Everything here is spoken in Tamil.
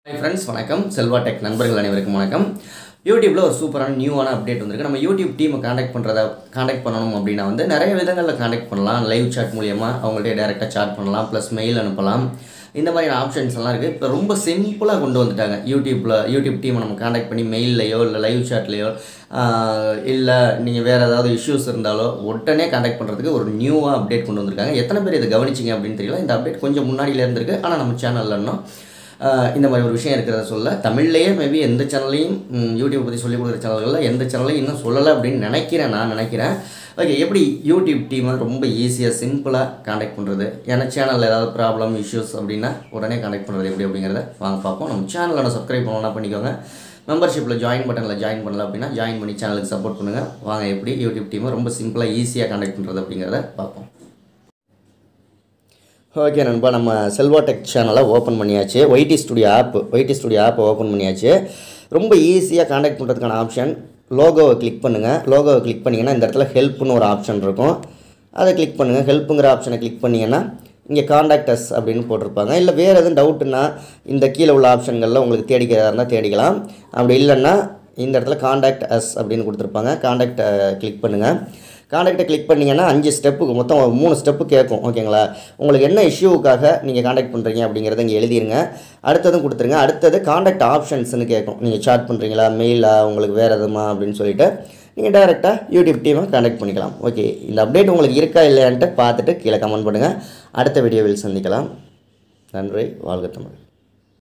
ஹாய் ஃப்ரெண்ட்ஸ் வணக்கம் செல்வா டெக் நண்பர்கள் அனைவருக்கும் வணக்கம் யூடியூப்பில் ஒரு சூப்பரான நியூவான அப்டேட் வந்திருக்கு நம்ம யூடியூப் டீமை காண்டாக்ட் பண்ணுறத காண்டாக்ட் பண்ணணும் அப்படின்னா வந்து நிறைய விதங்களில் காண்டாக்ட் பண்ணலாம் லைவ் சாட் மூலியமாக அவங்கள்ட்ட டேரெக்டாக சாட் பண்ணலாம் ப்ளஸ் மெயில் அனுப்பலாம் இந்த மாதிரியான ஆப்ஷன்ஸ் எல்லாம் இருக்குது இப்போ ரொம்ப சிம்பிளாக கொண்டு வந்துட்டாங்க யூடியூப்பில் யூடியூப் டீமை நம்ம காண்டாக்ட் பண்ணி மெயில்லையோ இல்லை லைவ் சாட்லேயோ இல்லை நீங்கள் வேறு ஏதாவது இஷ்யூஸ் இருந்தாலோ உடனே காண்டாக்ட் பண்ணுறதுக்கு ஒரு நியூவாக அப்டேட் கொண்டு வந்திருக்காங்க எத்தனை பேர் இதை கவனிச்சிங்க அப்படின்னு தெரியல இந்த அப்டேட் கொஞ்சம் முன்னாடியில இருந்திருக்கு ஆனால் நம்ம சேனலில் இன்னும் ஆஹ் இந்த மாதிரி ஒரு விஷயம் இருக்கிறத சொல்ல தமிழ்லேயே மேபி எந்த சேனல்லையும் யூடியூப் பற்றி சொல்லிக் கொடுக்குற சேனல்களில் எந்த சேனல்லையும் இன்னும் சொல்லலை அப்படின்னு நினைக்கிறேன் நான் நினைக்கிறேன் ஓகே எப்படி யூடியூப் டீமை ரொம்ப ஈஸியாக சிம்பிளாக காண்டாக்ட் பண்ணுறது ஏன்னா சேனலில் ஏதாவது ப்ராப்ளம் இஷ்யூஸ் அப்படின்னா உடனே காண்டாக்ட் பண்ணுறது எப்படி அப்படிங்கிறத வாங்க பார்ப்போம் நம்ம சேனலில் சப்ஸ்கிரைப் பண்ணலாம் பண்ணிக்கோங்க மெம்பர்ஷிப்பில் ஜாயின் பட்டனில் ஜாயின் பண்ணல அப்படின்னா ஜாயின் பண்ணி சேனலுக்கு சப்போர்ட் பண்ணுங்கள் வாங்க எப்படி யூடியூப் டீமை ரொம்ப சிம்பிளாக ஈஸியாக காண்டாக்ட் பண்ணுறது அப்படிங்கிறத பார்ப்போம் ஓகே நண்பா நம்ம செல்வா டெக் சேனலை ஓப்பன் பண்ணியாச்சு YT studio app YT studio ஆப்பை ஓப்பன் பண்ணியாச்சு ரொம்ப ஈஸியாக காண்டாக்ட் பண்ணுறதுக்கான ஆப்ஷன் லோகோவை கிளிக் பண்ணுங்கள் லோகோவை கிளிக் பண்ணிங்கன்னா இந்த இடத்துல ஹெல்ப்னு ஒரு ஆப்ஷன் இருக்கும் அதை கிளிக் பண்ணுங்கள் ஹெல்ப்புங்கிற ஆப்ஷனை கிளிக் பண்ணிங்கன்னா இங்கே காண்டாக்டஸ் அப்படின்னு போட்டிருப்பாங்க இல்லை வேறு எதுவும் டவுட்டுன்னா இந்த கீழே உள்ள ஆப்ஷன்களில் உங்களுக்கு தேடிக்கிறதா இருந்தால் தேடிக்கலாம் அப்படி இல்லைன்னா இந்த இடத்துல காண்டாக்ட் அஸ் அப்படின்னு கொடுத்துருப்பாங்க காண்டாக்டை கிளிக் பண்ணுங்கள் காண்டாக்டை கிளிக் பண்ணிங்கன்னா அஞ்சு ஸ்டெப்புக்கு மொத்தம் ஒரு மூணு ஸ்டெப்பு கேட்கும் ஓகேங்களா உங்களுக்கு என்ன இஷ்யூவுக்காக நீங்கள் காண்டாக்ட் பண்ணுறீங்க அப்படிங்கிறத இங்கே எழுதிருங்க அடுத்ததும் கொடுத்துருங்க அடுத்தது காண்டாக்ட் ஆப்ஷன்ஸ்னு கேட்கும் நீங்கள் சாட் பண்ணுறீங்களா மெயிலா உங்களுக்கு வேறு எதுமா அப்படின்னு சொல்லிட்டு நீங்கள் டேரெக்டாக யூடியூப் டீமை காண்டாக்ட் பண்ணிக்கலாம் ஓகே இந்த அப்டேட் உங்களுக்கு இருக்கா இல்லையான்ட்டு பார்த்துட்டு கீழே கமெண்ட் பண்ணுங்கள் அடுத்த வீடியோவில் சந்திக்கலாம் நன்றி வாழ்க தமிழ்